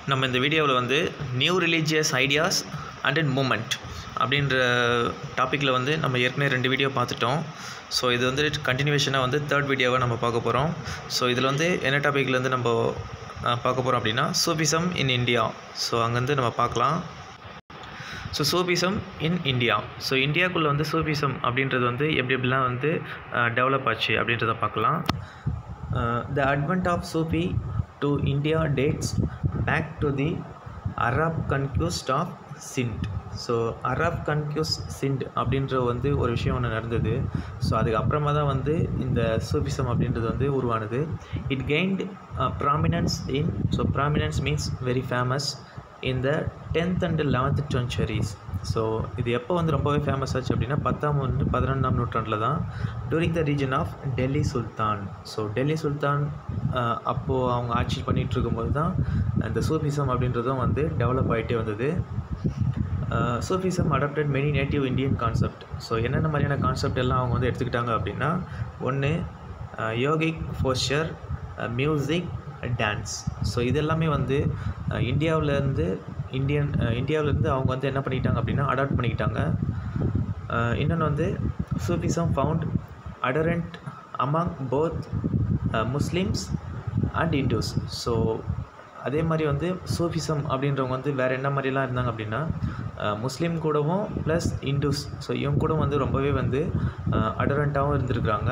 நம்ம இந்த வீடியோவில் வந்து new religious ideas and in movement அப்படின்ற டாப்பிக்கில் வந்து நம்ம ஏற்கனவே ரெண்டு வீடியோ பார்த்துட்டோம் ஸோ இது வந்து கண்டினியூவேஷனாக வந்து தேர்ட் வீடியோவை நம்ம பார்க்க போகிறோம் ஸோ இதில் வந்து என்ன டாப்பிக்லேருந்து நம்ம அஹ், பார்க்க போகிறோம் அப்படின்னா சூஃபிசம் இன் இந்தியா ஸோ அங்கேருந்து நம்ம பார்க்கலாம் so sufism in India so இந்தியாவுக்குள்ளே வந்து சூஃபிசம் அப்படின்றது வந்து எப்படி எப்படிலாம் வந்து டெவலப் ஆச்சு அப்படின்றத பார்க்கலாம் the advent of sufi to India dates back to the Arab conquest of Sindh so Arab conquest Sindh அப்படின்ற வந்து ஒரு விஷயம் ஒன்று நடந்தது ஸோ அதுக்கப்புறமா தான் வந்து இந்த சூஃபிசம் அப்படின்றது வந்து உருவானது it gained prominence in so prominence means very famous in the tenth and eleventh centuries so இது எப்போ வந்து ரொம்பவே ஃபேமஸ் ஆச்சு அப்படின்னா பத்தாம் வந்து பதினொன்றாம் நூற்றாண்டில் தான் during the reign of Delhi sultan so Delhi sultan uh, அப்போது அவங்க ஆட்சி பண்ணிகிட்டு இருக்கும்போது தான் இந்த சூஃபிசம் அப்படின்றதும் வந்து டெவலப் ஆகிட்டே வந்தது sufism adapted many native Indian concept so என்னென்ன மாதிரியான கான்செப்ட் எல்லாம் அவங்க வந்து எடுத்துக்கிட்டாங்க அப்படின்னா ஒன்று yogic posture music dance so இதெல்லாமே வந்து இந்தியாவிலேருந்து இந்தியன் இந்தியாவிலேருந்து அவங்க வந்து என்ன பண்ணிக்கிட்டாங்க அப்படின்னா அடாப்ட் பண்ணிக்கிட்டாங்க இன்னொன்று வந்து sufism found adherent among both Muslims and Hindus so அதே மாதிரி வந்து சூஃபிசம் அப்படின்றவங்க வந்து வேறு என்ன மாதிரிலாம் இருந்தாங்க அப்படின்னா அஹ், முஸ்லீம் கூடவும் ப்ளஸ் இண்டூஸ் ஸோ இவங்க கூட வந்து ரொம்பவே வந்து அடரண்ட்டாகவும் இருந்திருக்கிறாங்க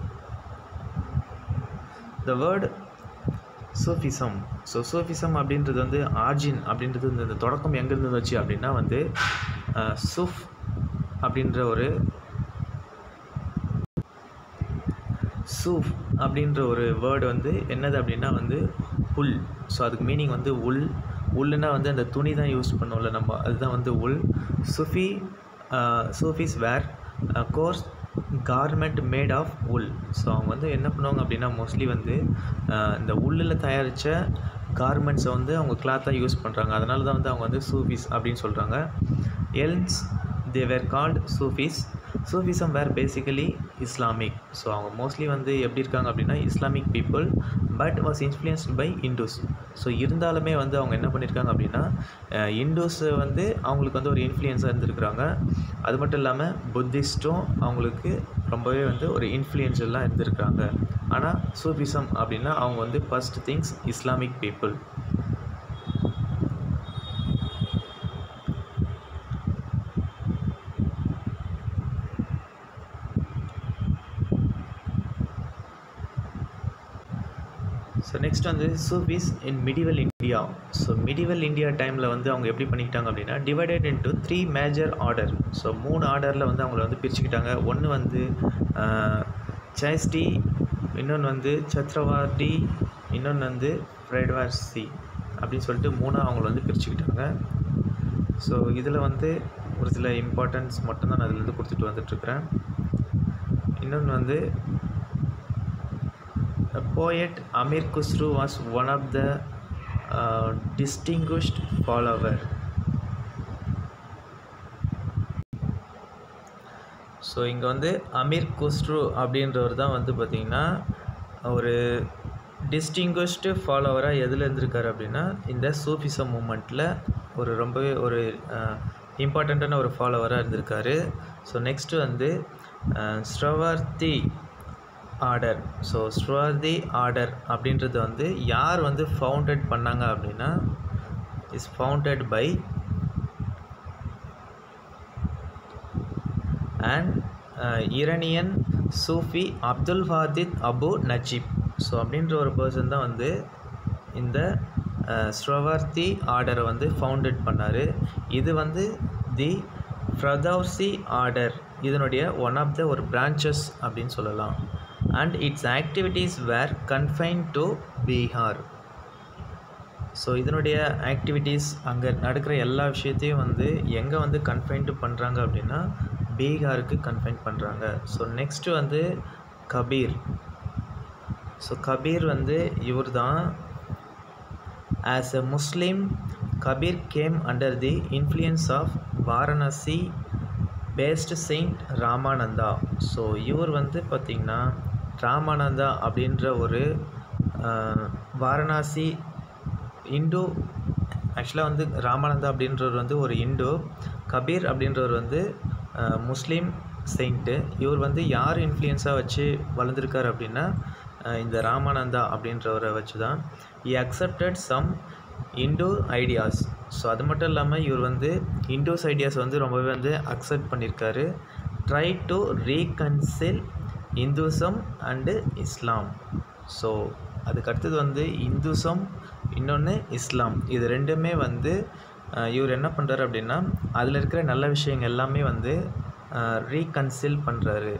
the word sufism so sufism அப்படின்றது வந்து ஆர்ஜின் அப்படின்றது வந்து இந்த தொடக்கம் எங்கேருந்து வந்துச்சு அப்படின்னா வந்து அஹ், சூஃப் அப்படின்ற ஒரு சூஃப் அப்படின்ற ஒரு வேர்டு வந்து என்னது அப்படின்னா வந்து உல் ஸோ அதுக்கு மீனிங் வந்து உல் உல்லுனா வந்து அந்த துணி தான் யூஸ் பண்ணுவோம்ல நம்ம அதுதான் வந்து wool sufi sufis wore coarse garment made of wool so அவங்க வந்து என்ன பண்ணுவாங்க அப்படின்னா மோஸ்ட்லி வந்து அஹ், இந்த உள்ளில் தயாரித்த கார்மெண்ட்ஸை வந்து அவங்க கிளாத்தாக யூஸ் பண்ணுறாங்க அதனால தான் வந்து அவங்க வந்து சூஃபிஸ் அப்படின்னு சொல்கிறாங்க else they were called sufis sufism were basically Islamic so அவங்க மோஸ்ட்லி வந்து எப்படி இருக்காங்க அப்படின்னா Islamic people but was influenced by Hindus so இருந்தாலுமே வந்து அவங்க என்ன பண்ணியிருக்காங்க அப்படின்னா இண்டூஸ் வந்து அவங்களுக்கு வந்து ஒரு இன்ஃப்ளூயன்ஸாக இருந்திருக்கிறாங்க அது மட்டும் இல்லாமல் புத்திஸ்ட்டும் அவங்களுக்கு ரொம்பவே வந்து ஒரு இன்ஃப்ளூயன்ஷியலாக இருந்திருக்கிறாங்க ஆனால் சூஃபிசம் அப்படின்னா அவங்க வந்து first things Islamic people so next வந்து sufis in medieval India so medieval India டைமில் வந்து அவங்க எப்படி பண்ணிக்கிட்டாங்க அப்படின்னா divided into three major order so மூணு ஆர்டரில் வந்து அவங்கள வந்து பிரிச்சுக்கிட்டாங்க ஒன்று வந்து சேஸ்டி இன்னொன்று வந்து சத்ரவார்டி இன்னொன்று வந்து ஃப்ரைட்வார்சி அப்படின்னு சொல்லிட்டு மூணாக அவங்கள வந்து பிரிச்சுக்கிட்டாங்க ஸோ இதில் வந்து ஒரு சில இம்பார்ட்டன்ஸ் மட்டும்தான் நான் அதில் வந்து கொடுத்துட்டு வந்துட்டுருக்கிறேன் இன்னொன்று வந்து The poet Amir Khusru was one of the uh, distinguished follower. So இங்கே வந்து அமீர் குஸ்ரு அப்படின்றவர் தான் வந்து பார்த்திங்கன்னா ஒரு டிஸ்டிங்விஷ்டு ஃபாலோவராக எதில் இருந்திருக்காரு அப்படின்னா இந்த சூஃபிசம் மூமெண்ட்டில் ஒரு ரொம்பவே ஒரு இம்பார்ட்டண்ட்டான ஒரு ஃபாலோவராக இருந்திருக்காரு ஸோ நெக்ஸ்ட்டு வந்து Suhrawardi order so Suhrawardi order அப்படின்றது வந்து யார் வந்து ஃபவுண்டட் பண்ணாங்க அப்படின்னா is founded by and Iranian sufi Abdul Fatith Abu Najib so அப்படின்ற ஒரு பர்சன் தான் வந்து இந்த ஸ்ரவர்த்தி ஆர்டரை வந்து ஃபவுண்டட் பண்ணார் இது வந்து தி ஃப்ரதௌசி ஆர்டர் இதனுடைய ஒன் ஆஃப் த ஒரு பிரான்ச்சஸ் அப்படின்னு சொல்லலாம் and its activities were confined to Bihar so இதனுடைய ஆக்டிவிட்டீஸ் அங்கே நடக்கிற எல்லா விஷயத்தையும் வந்து எங்கே வந்து கன்ஃபைன்டு பண்ணுறாங்க அப்படின்னா பீகாருக்கு கன்ஃபைன் பண்ணுறாங்க ஸோ நெக்ஸ்ட்டு வந்து கபீர் ஸோ கபீர் வந்து இவர் தான் as a Muslim Kabir came under the influence of Varanasi based saint Ramananda so இவர் வந்து பார்த்திங்கன்னா ராமானந்தா அப்படின்ற ஒரு அஹ், வாரணாசி இந்து ஆக்சுவலாக வந்து ராமானந்தா அப்படின்றவர் வந்து ஒரு இந்து கபீர் அப்படின்றவர் வந்து அஹ், முஸ்லீம் செயின்ட்டு இவர் வந்து யார் இன்ஃப்ளூயன்ஸாக வச்சு வளர்ந்துருக்காரு அப்படின்னா அஹ், இந்த ராமானந்தா அப்படின்றவரை வச்சு தான் he accepted some Hindu ideas so அது மட்டும் இல்லாமல் இவர் வந்து இண்டோஸ் ஐடியாஸ் வந்து ரொம்பவே வந்து அக்செப்ட் பண்ணியிருக்காரு try to reconcile Hinduism and Islam so அதுக்கு அடுத்தது வந்து இந்துசம் இன்னொன்று இஸ்லாம் இது ரெண்டுமே வந்து அஹ், இவர் என்ன பண்ணுறாரு அப்படின்னா அதில் இருக்கிற நல்ல விஷயங்கள் எல்லாமே வந்து ரீகன்சில் பண்ணுறாரு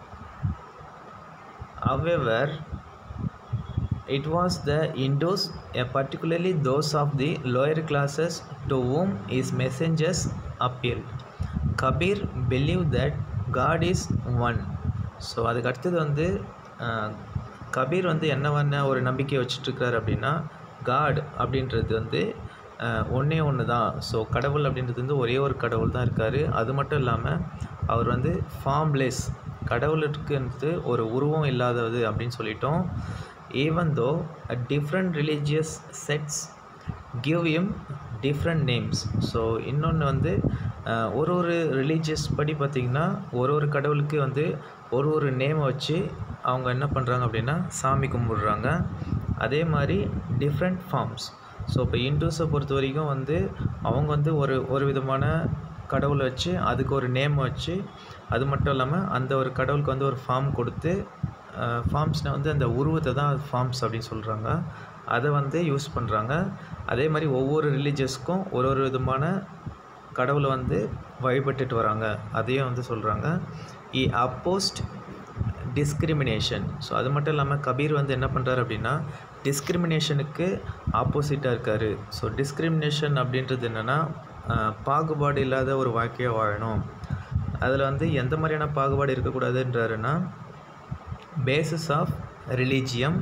however it was the Indus, uh, particularly those of the lower classes, to whom his messengers appealed. Kabir believed that God is one. So அதுக்கு அடுத்தது வந்து அஹ், கபீர் வந்து என்ன பண்ண ஒரு நம்பிக்கை வச்சுட்ருக்காரு அப்படின்னா காட் அப்படின்றது வந்து அஹ், ஒண்ணே ஒன்று தான் ஸோ கடவுள் அப்படின்றது வந்து ஒரே ஒரு கடவுள் தான் இருக்கார் அது மட்டும் இல்லாமல் அவர் வந்து ஃபார்ம்லெஸ் கடவுளுக்குன்றது ஒரு உருவம் இல்லாதது அப்படின்னு சொல்லிட்டோம் even though different religious sects give him different names so இன்னொன்று வந்து அஹ், ஒரு ஒரு ரிலீஜியஸ் படி பார்த்திங்கன்னா ஒரு ஒரு கடவுளுக்கு வந்து ஒரு ஒரு நேமை வச்சு அவங்க என்ன பண்ணுறாங்க அப்படின்னா சாமி கும்பிடுறாங்க அதே மாதிரி டிஃப்ரெண்ட் ஃபார்ம்ஸ் ஸோ இப்போ இந்துஸை பொறுத்த வரைக்கும் வந்து அவங்க வந்து ஒரு ஒரு விதமான கடவுளை வச்சு அதுக்கு ஒரு நேம் வச்சு அது மட்டும் இல்லாமல் அந்த ஒரு கடவுளுக்கு வந்து ஒரு ஃபார்ம் கொடுத்து ஃபார்ம்ஸ்னால் வந்து அந்த உருவத்தை தான் ஃபார்ம்ஸ் அப்படின்னு சொல்கிறாங்க அதை வந்து யூஸ் பண்ணுறாங்க அதே மாதிரி ஒவ்வொரு ரிலீஜியஸ்க்கும் ஒரு ஒரு விதமான கடவுளை வந்து வழிபட்டுட்டு வராங்க அதையும் வந்து சொல்கிறாங்க இ அப்போஸ்ட் டிஸ்கிரிமினேஷன் ஸோ அது மட்டும் இல்லாமல் கபீர் வந்து என்ன பண்ணுறாரு அப்படின்னா டிஸ்கிரிமினேஷனுக்கு ஆப்போசிட்டாக இருக்கார் ஸோ டிஸ்கிரிமினேஷன் அப்படின்றது என்னென்னா பாகுபாடு இல்லாத ஒரு வாழ்க்கையை வாழணும் அதில் வந்து எந்த மாதிரியான பாகுபாடு இருக்கக்கூடாதுன்றாருன்னா basis of religion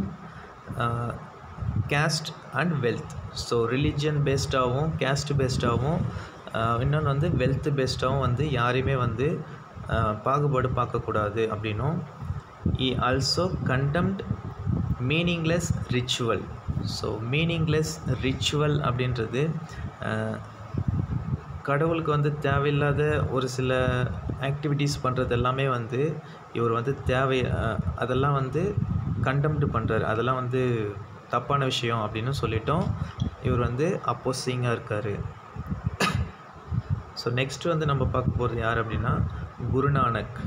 caste and wealth so religion பேஸ்டாகவும் கேஸ்ட் பேஸ்டாகவும் இன்னொன்று வந்து வெல்த் பேஸ்டாகவும் வந்து யாரையுமே வந்து ஆஹ், பாகுபாடு பார்க்கக்கூடாது அப்படின்னும் he also condemned meaningless ritual so meaningless ritual அப்படின்றது ஆஹ், கடவுளுக்கு வந்து தேவையில்லாத ஒரு சில ஆக்டிவிட்டீஸ் பண்ணுறது எல்லாமே வந்து இவர் வந்து தேவை அஹ், அதெல்லாம் வந்து கண்டம்டு பண்ணுறாரு அதெல்லாம் வந்து தப்பான விஷயம் அப்படின்னு சொல்லிட்டோம் இவர் வந்து அப்போசிங்காக இருக்கார் ஸோ நெக்ஸ்ட் வந்து நம்ம பார்க்க போகிறது யார் அப்படின்னா குருநானக்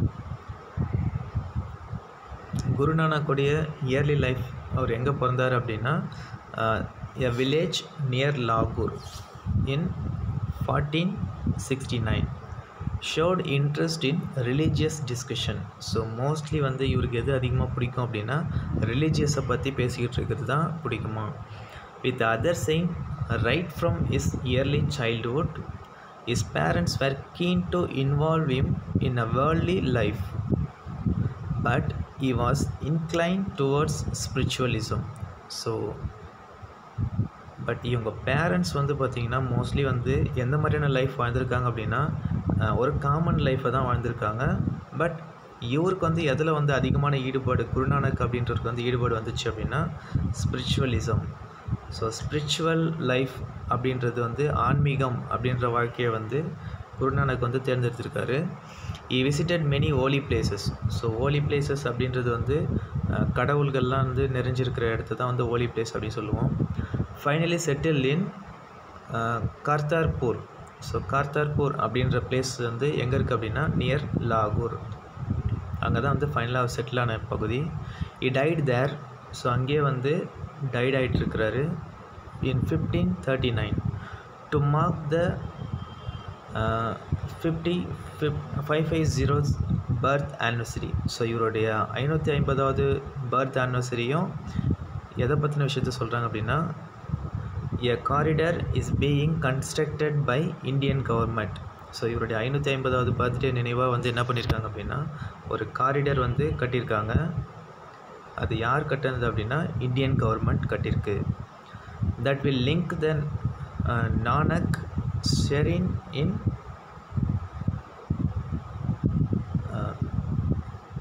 குருநானக்குடைய இயர்லி லைஃப் அவர் எங்கே பிறந்தார் அப்படின்னா எ வில்லேஜ் நியர் லாகூர் in fourteen sixty nine showed interest in religious discussion so mostly வந்து இவருக்கு எது அதிகமாக பிடிக்கும் அப்படின்னா ரிலீஜியஸை பற்றி பேசிக்கிட்டு இருக்கிறது தான் பிடிக்குமா with other saying right from his early childhood his parents were keen to involve him in a worldly life but he was inclined towards spiritualism so but இவங்க பேரண்ட்ஸ் வந்து பார்த்திங்கன்னா மோஸ்ட்லி வந்து எந்த மாதிரியான லைஃப் வாழ்ந்திருக்காங்க அப்படின்னா அஹ், ஒரு காமன் லைஃப்பை தான் வாழ்ந்திருக்காங்க பட் இவருக்கு வந்து எதில் வந்து அதிகமான ஈடுபாடு குருநானக் அப்படின்றதுக்கு வந்து ஈடுபாடு வந்துச்சு அப்படின்னா ஸ்பிரிச்சுவலிசம் ஸோ ஸ்பிரிச்சுவல் லைஃப் அப்படின்றது வந்து ஆன்மீகம் அப்படின்ற வாழ்க்கையை வந்து குருநானக் வந்து தேர்ந்தெடுத்திருக்காரு he visited many holy places so holy places அப்படின்றது வந்து அஹ், கடவுள்கள்லாம் வந்து நிறைஞ்சிருக்கிற இடத்த தான் வந்து ஓலி பிளேஸ் அப்படின்னு சொல்லுவோம் finally settle in Kartarpur so Kartarpur அப்படின்ற பிளேஸ் வந்து எங்கே இருக்குது அப்படின்னா நியர் லாகூர் அங்கே தான் வந்து ஃபைனலாக செட்டில் ஆன பகுதி இ டைட் தேர் ஸோ அங்கேயே வந்து டைட் ஆகிட்டுருக்கிறாரு in fifteen thirty nine to mark the fifty fif five five zeros birth anniversary so இவருடைய ஐநூற்றி ஐம்பதாவது பர்த் ஆனிவர்சரியும் எதை பற்றின விஷயத்த சொல்கிறாங்க அப்படின்னா a corridor is being constructed by Indian government so இவருடைய ஐநூற்றி ஐம்பதாவது பர்த்டே நினைவாக வந்து என்ன பண்ணியிருக்காங்க அப்படின்னா ஒரு காரிடர் வந்து கட்டியிருக்காங்க அது யார் கட்டினது அப்படின்னா இந்தியன் கவர்மெண்ட் கட்டியிருக்கு that will link the Nanak shrine in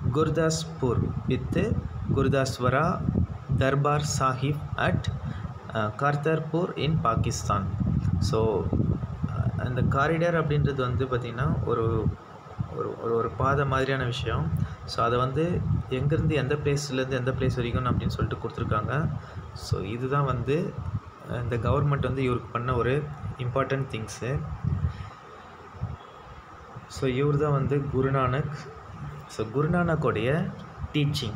Gurdaspur with Gurdwara Darbar Sahib at Kartarpur in Pakistan so அந்த காரிடர் அப்படின்றது வந்து பார்த்திங்கன்னா ஒரு ஒரு ஒரு ஒரு பாதை மாதிரியான விஷயம் ஸோ அதை வந்து எங்கேருந்து எந்த பிளேஸ்லேருந்து எந்த பிளேஸ் வரைக்கும் அப்படின்னு சொல்லிட்டு கொடுத்துருக்காங்க ஸோ இதுதான் வந்து இந்த கவர்மெண்ட் வந்து இவருக்கு பண்ண ஒரு இம்பார்ட்டண்ட் திங்ஸு ஸோ இவர் தான் வந்து Guru Nanak so குருநானக்கோடைய teaching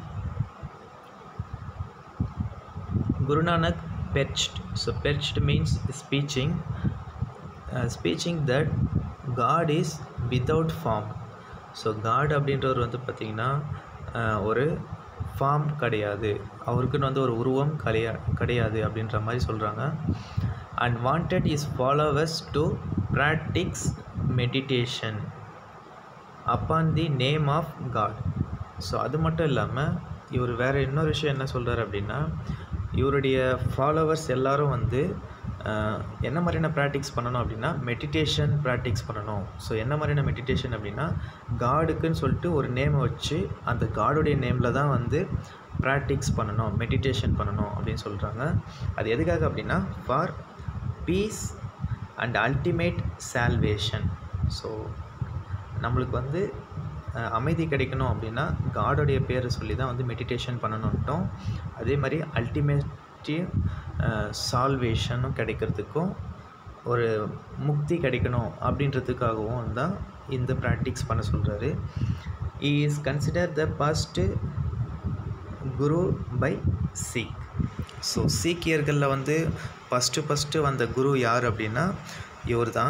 Guru Nanak பெர்ச்ட் so பெர்ச்ட் means speeching speeching that God is without form so God அப்படின்றவர் வந்து பார்த்திங்கன்னா ஒரு ஃபார்ம் கிடையாது அவருக்குன்னு வந்து ஒரு உருவம் கிடையா கிடையாது அப்படின்ற மாதிரி சொல்கிறாங்க and wanted his followers to practise meditation upon the name of God so அது மட்டும் இல்லாமல் இவர் வேறு இன்னொரு விஷயம் என்ன சொல்கிறார் அப்படின்னா இவருடைய ஃபாலோவர்ஸ் எல்லோரும் வந்து என்ன மாதிரியான ப்ராக்டிக்ஸ் பண்ணணும் அப்படின்னா மெடிடேஷன் ப்ராக்டிக்ஸ் பண்ணணும் ஸோ என்ன மாதிரியான மெடிடேஷன் அப்படின்னா காடுக்குன்னு சொல்லிட்டு ஒரு நேமை வச்சு அந்த காடுடைய நேமில் தான் வந்து ப்ராக்டிக்ஸ் பண்ணணும் மெடிடேஷன் பண்ணணும் அப்படின்னு சொல்கிறாங்க அது எதுக்காக அப்படின்னா for peace and ultimate salvation so நம்மளுக்கு வந்து அமைதி கிடைக்கணும் அப்படின்னா காடோடைய பேரை சொல்லி தான் வந்து மெடிடேஷன் பண்ணணுன்ட்டோம் அதே மாதிரி அல்டிமேட்டிவ் சால்வேஷனும் கிடைக்கிறதுக்கும் ஒரு முக்தி கிடைக்கணும் அப்படின்றதுக்காகவும் தான் இந்த ப்ராக்டிக்ஸ் பண்ண சொல்கிறாரு he is considered the first guru by Sikh so சீக்கியர்களில் வந்து ஃபஸ்ட்டு ஃபஸ்ட்டு வந்த குரு யார் அப்படின்னா இவர் தான்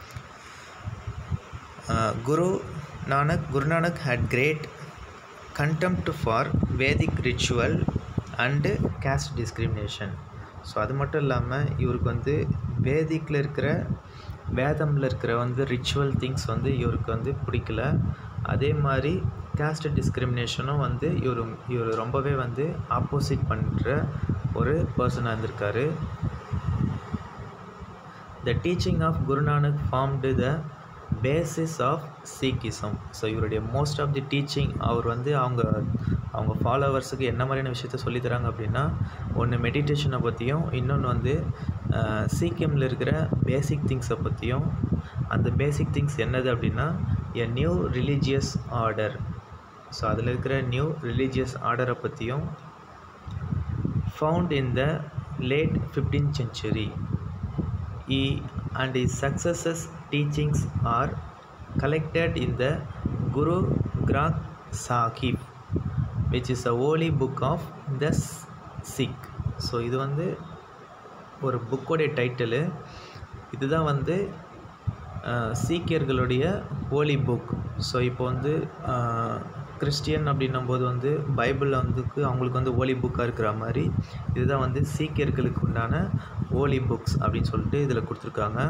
Guru Nanak Guru Nanak had great contempt for Vedic ritual and caste discrimination so அது மட்டும் இல்லாமல் இவருக்கு வந்து வேதிக்கில் இருக்கிற வேதமில் இருக்கிற வந்து ரிச்சுவல் திங்ஸ் வந்து இவருக்கு வந்து பிடிக்கல அதே மாதிரி கேஸ்ட் டிஸ்கிரிமினேஷனும் வந்து இவர் இவர் ரொம்பவே வந்து ஆப்போசிட் பண்ணுற ஒரு பர்சனாக இருந்திருக்காரு the teaching of Guru Nanak formed the basis of Sikhism so இவருடைய மோஸ்ட் ஆஃப் தி டீச்சிங் அவர் வந்து அவங்க அவங்க ஃபாலோவர்ஸுக்கு என்ன மாதிரியான விஷயத்த சொல்லித்தராங்க அப்படின்னா ஒன்று மெடிடேஷனை பற்றியும் இன்னொன்று வந்து சீக்கியமில் இருக்கிற பேசிக் திங்ஸை பற்றியும் அந்த பேசிக் திங்ஸ் என்னது அப்படின்னா a new religious order so அதில் இருக்கிற நியூ ரிலீஜியஸ் ஆர்டரை பற்றியும் found in the late fifteen century இ and his successors teachings are collected in the Guru Granth Sahib which is a holy book of the Sikh so இது வந்து ஒரு புக்கோடைய title இதுதான் வந்து சீக்கியர்களுடைய ஹோலி புக் ஸோ இப்போ வந்து கிறிஸ்டியன் அப்படின்னும் போது வந்து பைபிளில் வந்து அவங்களுக்கு வந்து ஓலி புக்காக இருக்கிற மாதிரி இதுதான் வந்து சீக்கியர்களுக்கு உண்டான ஓலி புக்ஸ் அப்படின்னு சொல்லிட்டு இதில் கொடுத்துருக்காங்க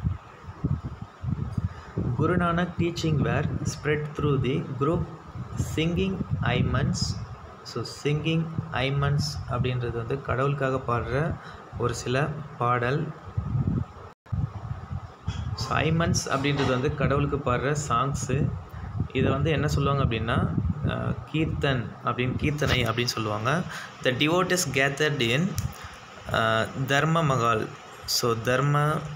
Guru Nanak teaching where spread through the group singing ஐமன்ஸ் so singing ஐமன்ஸ் அப்படின்றது வந்து கடவுளுக்காக பாடுற ஒரு சில பாடல் ஸோ ஐமன்ஸ் அப்படின்றது வந்து கடவுளுக்கு பாடுற சாங்ஸு இதை வந்து என்ன சொல்லுவாங்க அப்படின்னா கீர்த்தன் அப்படின்னு கீர்த்தனை அப்படின்னு சொல்லுவாங்க த டிவோட்டஸ் கேத்தர்ட் இன் தர்ம மகால் ஸோ தர்ம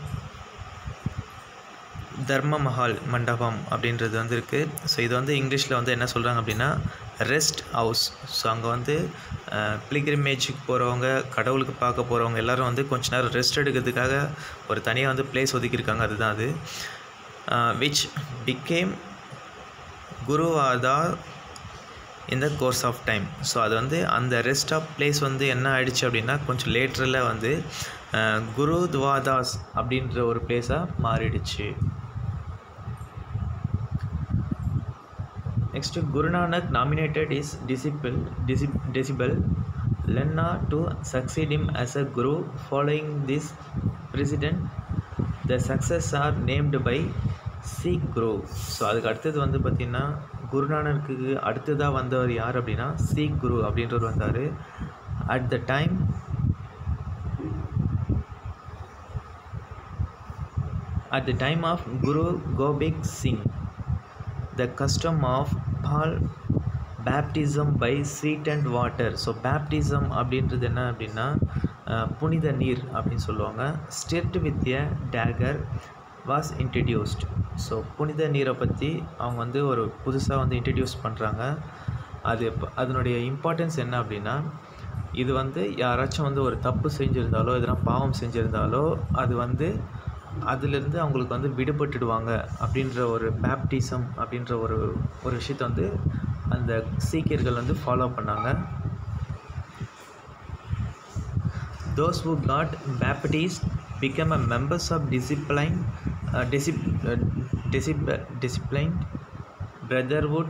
தர்ம மஹால் மண்டபம் அப்படின்றது வந்து இருக்குது ஸோ இது வந்து இங்கிலீஷில் வந்து என்ன சொல்கிறாங்க அப்படின்னா ரெஸ்ட் ஹவுஸ் ஸோ அங்கே வந்து பிளிகிரிமேஜுக்கு போகிறவங்க கடவுளுக்கு பார்க்க போகிறவங்க எல்லோரும் வந்து கொஞ்ச நேரம் ரெஸ்ட் எடுக்கிறதுக்காக ஒரு தனியாக வந்து பிளேஸ் ஒதுக்கியிருக்காங்க அதுதான் அது விச் பிகேம் குருவாதா இந்த கோர்ஸ் ஆஃப் டைம் ஸோ அது வந்து அந்த ரெஸ்ட் ஆஃப் பிளேஸ் வந்து என்ன ஆயிடுச்சு அப்படின்னா கொஞ்சம் லேட்டரில் வந்து குரு துவாதாஸ் அப்படின்ற ஒரு பிளேஸாக மாறிடுச்சு next Guru Nanak nominated is disciple DC decibel லென்னா to succeed him as a Guru following this president the success R named by seek Guru so அதுக்கு அடுத்தது வந்து பார்த்திங்கன்னா குருநானருக்கு அடுத்ததாக வந்தவர் யார் அப்படின்னா சீக் குரு அப்படின்றவர் வந்தார் at the time At the time of Guru Gobind Singh, the custom of Paul baptism by sweetened water so baptism அப்படின்றது என்ன அப்படின்னா அஹ், புனித நீர் அப்படின்னு சொல்லுவாங்க started with a dagger was introduced so புனித நீரை பற்றி அவங்க வந்து ஒரு புதுசாக வந்து இன்ட்ரடியூஸ் பண்ணுறாங்க அது இப்ப- அதனுடைய இம்பார்ட்டன்ஸ் என்ன அப்படின்னா இது வந்து யாராச்சும் வந்து ஒரு தப்பு செஞ்சுருந்தாலோ எதனா பாவம் செஞ்சுருந்தாலோ அது வந்து அதிலிருந்து அவங்களுக்கு வந்து விடுபட்டுடுவாங்க அப்படின்ற ஒரு பேப்டிசம் அப்படின்ற ஒரு ஒரு விஷயத்தை வந்து அந்த சீக்கியர்கள் வந்து ஃபாலோ பண்ணாங்க those who got baptized became a members of discipline uh, discip- uh, discip- disciplined brotherhood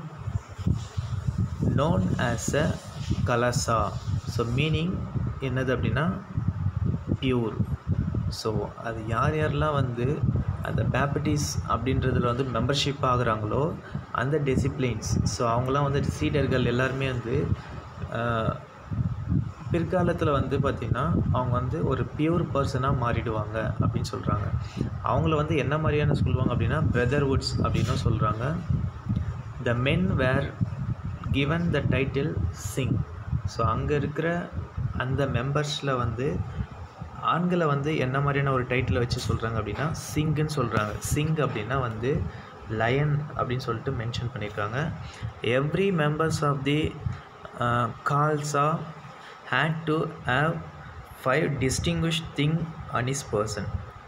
known as a kalasa so meaning என்னது அப்படின்னா பியூர் ஸோ அது யார் யாரெல்லாம் வந்து அந்த பேப்டிஸ் அப்படின்றதுல வந்து மெம்பர்ஷிப் ஆகுறாங்களோ அந்த டிசிப்ளின்ஸ் ஸோ அவங்களாம் வந்து சீடர்கள் எல்லாருமே வந்து ஆஹ், பிற்காலத்தில் வந்து பார்த்திங்கன்னா அவங்க வந்து ஒரு பியூர் பர்சனாக மாறிடுவாங்க அப்படின்னு சொல்கிறாங்க அவங்கள வந்து என்ன மாதிரியான சொல்லுவாங்க அப்படின்னா பிரதர்வுட்ஸ் அப்படின்னும் சொல்கிறாங்க the men were given the title Singh so அங்கே இருக்கிற அந்த மெம்பர்ஸில் வந்து ஆண்களை வந்து என்ன மாதிரியான ஒரு டைட்டிலை வச்சு சொல்கிறாங்க அப்படின்னா சிங்குன்னு சொல்கிறாங்க சிங் அப்படின்னா வந்து லயன் அப்படின்னு சொல்லிட்டு மென்ஷன் பண்ணியிருக்காங்க every members of the Khalsa had to have five distinguished thing on his person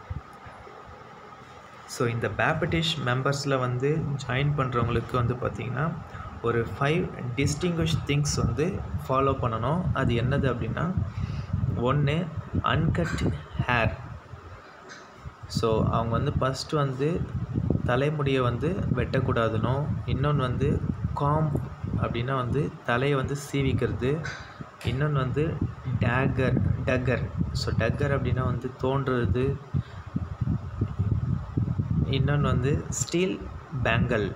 so இந்த பேப்டிஷ் மெம்பர்ஸில் வந்து ஜாயின் பண்ணுறவங்களுக்கு வந்து பார்த்திங்கன்னா ஒரு ஃபைவ் டிஸ்டிங்விஷ் திங்ஸ் வந்து ஃபாலோ பண்ணணும் அது என்னது அப்படின்னா ஒன்று அன்கட் ஹேர் ஸோ அவங்க வந்து ஃபஸ்ட்டு வந்து தலைமுடியை வந்து வெட்டக்கூடாதுனும் இன்னொன்று வந்து காம் அப்படின்னா வந்து தலையை வந்து சீவிக்கிறது இன்னொன்று வந்து டேகர் டக்கர் ஸோ டக்கர் அப்படின்னா வந்து தோன்றுறது இன்னொன்று வந்து steel bangle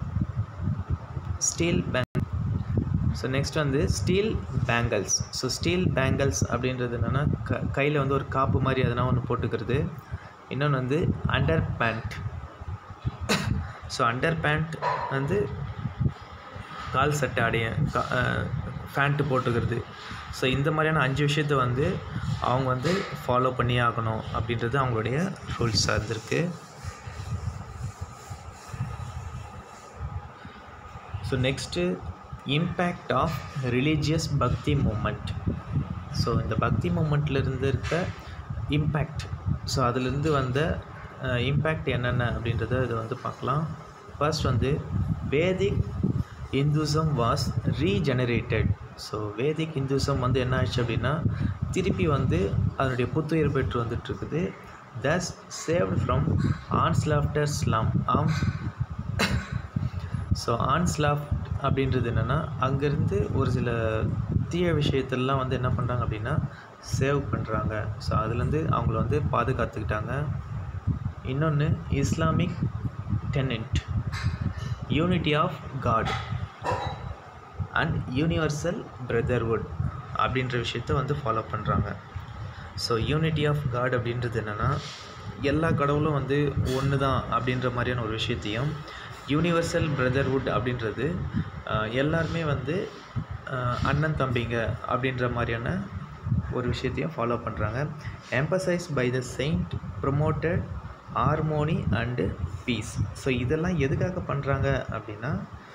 steel bang so next வந்து steel bangles so steel bangles அப்படின்றது என்னென்னா க கையில் வந்து ஒரு காப்பு மாதிரி எதனா ஒன்று போட்டுக்கிறது இன்னொன்று வந்து under pant so under pant வந்து கால் சட்டை அடைய பேண்ட்டு போட்டுக்கிறது ஸோ இந்த மாதிரியான அஞ்சு விஷயத்த வந்து அவங்க வந்து ஃபாலோ பண்ணியே ஆகணும் அப்படின்றது அவங்களுடைய ரூல்ஸாக இருந்திருக்கு so next impact of religious bhakti movement so இந்த பக்தி மூமெண்ட்டில் இருந்து இருக்க இம்பேக்ட் ஸோ அதிலிருந்து வந்த இம்பேக்ட் என்னென்ன அப்படின்றத இது வந்து பார்க்கலாம் ஃபர்ஸ்ட் வந்து Vedic Hinduism was regenerated so Vedic Hinduism வந்து என்ன ஆச்சு அப்படின்னா திருப்பி வந்து அதனுடைய புத்துயிர் பெற்று வந்துட்டு இருக்குது thus saved from onslaught Islam ஆம் ஸோ ஆன்ஸ்லாஃப்ட் அப்படின்றது என்னென்னா அங்கேருந்து ஒரு சில தீய விஷயத்தெல்லாம் வந்து என்ன பண்ணுறாங்க அப்படின்னா சேவ் பண்ணுறாங்க ஸோ அதுலேருந்து அவங்கள வந்து பாதுகாத்துக்கிட்டாங்க இன்னொன்று Islamic tenet unity of God and universal brotherhood அப்படின்ற விஷயத்த வந்து ஃபாலோ பண்ணுறாங்க ஸோ யூனிட்டி ஆஃப் காட் அப்படின்றது என்னென்னா எல்லா கடவுளும் வந்து ஒன்று தான் அப்படின்ற மாதிரியான ஒரு விஷயத்தையும் யூனிவர்சல் பிரதர்வுட் அப்படின்றது ஆஹ், எல்லாருமே வந்து ஆஹ், அண்ணன் தம்பிங்க அப்படின்ற மாதிரியான ஒரு விஷயத்தையும் ஃபாலோ பண்ணுறாங்க emphasise by the saint promoted harmony and peace so இதெல்லாம் எதுக்காக பண்ணுறாங்க அப்படின்னா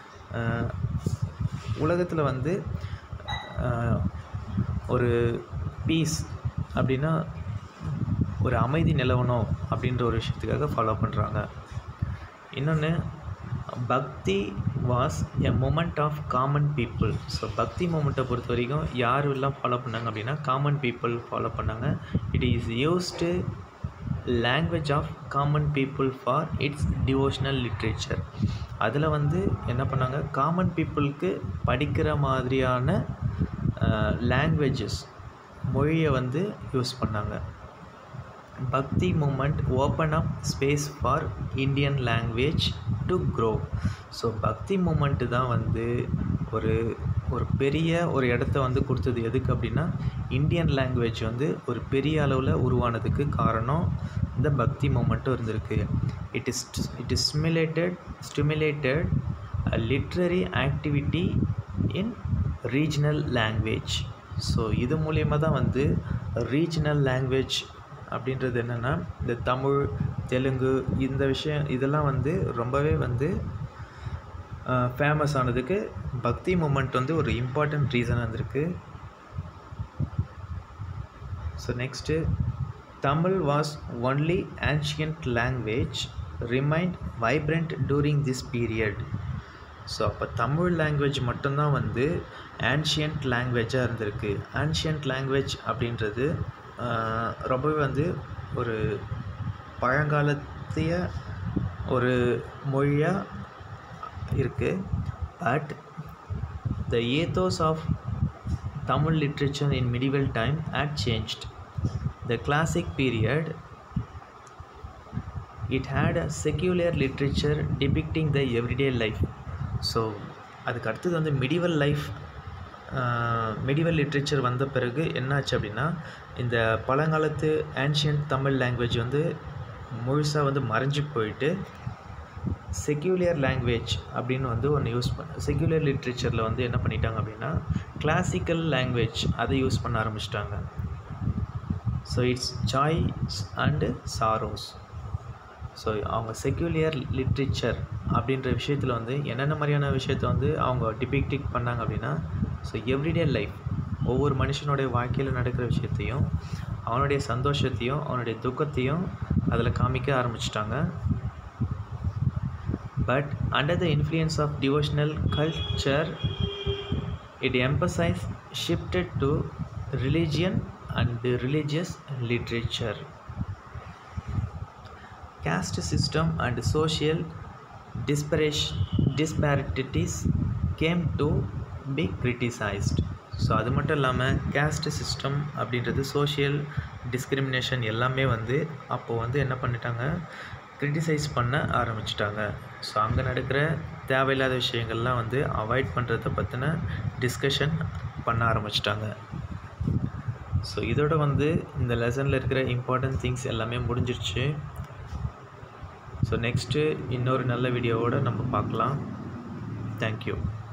உலகத்தில் வந்து ஆஹ், ஒரு பீஸ் அப்படின்னா ஒரு அமைதி நிலவணும் அப்படின்ற ஒரு விஷயத்துக்காக ஃபாலோ பண்ணுறாங்க இன்னொன்று bhakti was a movement of common people so bhakti மூமெண்ட்டை பொறுத்த வரைக்கும் யார் எல்லாம் ஃபாலோ பண்ணாங்க அப்படின்னா காமன் பீப்புள் ஃபாலோ பண்ணாங்க it is used language of common people for its devotional literature அதில் வந்து என்ன பண்ணாங்க காமன் பீப்புளுக்கு படிக்கிற மாதிரியான லாங்குவேஜஸ் மொழியை வந்து யூஸ் பண்ணாங்க bhakti movement open up space for Indian language to grow so bhakti movement தான் வந்து ஒரு ஒரு பெரிய ஒரு இடத்த வந்து கொடுத்தது எதுக்கு அப்படின்னா இந்தியன் லாங்குவேஜ் வந்து ஒரு பெரிய அளவில் உருவானதுக்கு காரணம் இந்த பக்தி மூமெண்ட்டும் இருந்திருக்கு it is it is stimulated stimulated literary activity in regional language so இது மூலியமாக தான் வந்து ரீஜனல் லாங்குவேஜ் அப்படின்றது என்னென்னா இந்த தமிழ் தெலுங்கு இந்த விஷயம் இதெல்லாம் வந்து ரொம்பவே வந்து ஃபேமஸ் ஆனதுக்கு பக்தி மூமெண்ட் வந்து ஒரு இம்பார்ட்டண்ட் ரீசனாக இருந்திருக்கு so next Tamil was only ancient language remained vibrant during this period so அப்போ தமிழ் லாங்குவேஜ் மட்டும்தான் வந்து ஆன்ஷியன்ட் லாங்குவேஜாக இருந்திருக்கு ஆன்ஷியன்ட் லாங்குவேஜ் அப்படின்றது ரொம்பவே வந்து ஒரு பழங்காலத்திய ஒரு மொழியாக இருக்குது but the ethos of Tamil literature in medieval time had changed the classic period it had a secular literature depicting the everyday life so அதுக்கு அடுத்தது வந்து மிடிவல் லைஃப் மிடிவல் லிட்ரேச்சர் வந்த பிறகு என்னாச்சு அப்படின்னா இந்த பழங்காலத்து ஆன்ஷியன்ட் தமிழ் லாங்குவேஜ் வந்து முழுசாக வந்து மறைஞ்சு போயிட்டு செக்யூலியர் லாங்குவேஜ் அப்படின்னு வந்து ஒன்று யூஸ் பண்ண செக்யூலியர் லிட்ரேச்சரில் வந்து என்ன பண்ணிட்டாங்க அப்படின்னா கிளாசிக்கல் லாங்குவேஜ் அதை யூஸ் பண்ண ஆரம்பிச்சிட்டாங்க so its joys and sorrows so அவங்க செக்யூலியர் லிட்ரேச்சர் அப்படின்ற விஷயத்தில் வந்து என்னென்ன மாதிரியான விஷயத்த வந்து அவங்க டிபிக்டிக் பண்ணாங்க அப்படின்னா ஸோ எவ்ரிடே லைஃப் ஒவ்வொரு மனுஷனுடைய வாழ்க்கையில் நடக்கிற விஷயத்தையும் அவனுடைய சந்தோஷத்தையும் அவனுடைய துக்கத்தையும் அதில் காமிக்க ஆரம்பிச்சிட்டாங்க but under the influence of devotional culture it emphasized shifted to religion and religious literature caste system and social disparation disparities came to be criticized so அது மட்டும் இல்லாமல் கேஸ்ட் சிஸ்டம் அப்படின்றது சோஷியல் டிஸ்கிரிமினேஷன் எல்லாமே வந்து அப்போது வந்து என்ன பண்ணிட்டாங்க க்ரிட்டிசைஸ் பண்ண ஆரம்பிச்சிட்டாங்க ஸோ அங்கே நடக்கிற தேவையில்லாத விஷயங்கள்லாம் வந்து அவாய்ட் பண்ணுறத பற்றின டிஸ்கஷன் பண்ண ஆரம்பிச்சிட்டாங்க ஸோ இதோட வந்து இந்த லெசனில் இருக்கிற இம்பார்ட்டன்ட் திங்ஸ் எல்லாமே முடிஞ்சிருச்சு ஸோ நெக்ஸ்ட்டு இன்னொரு நல்ல வீடியோவோடு நம்ம பார்க்கலாம் தேங்க்யூ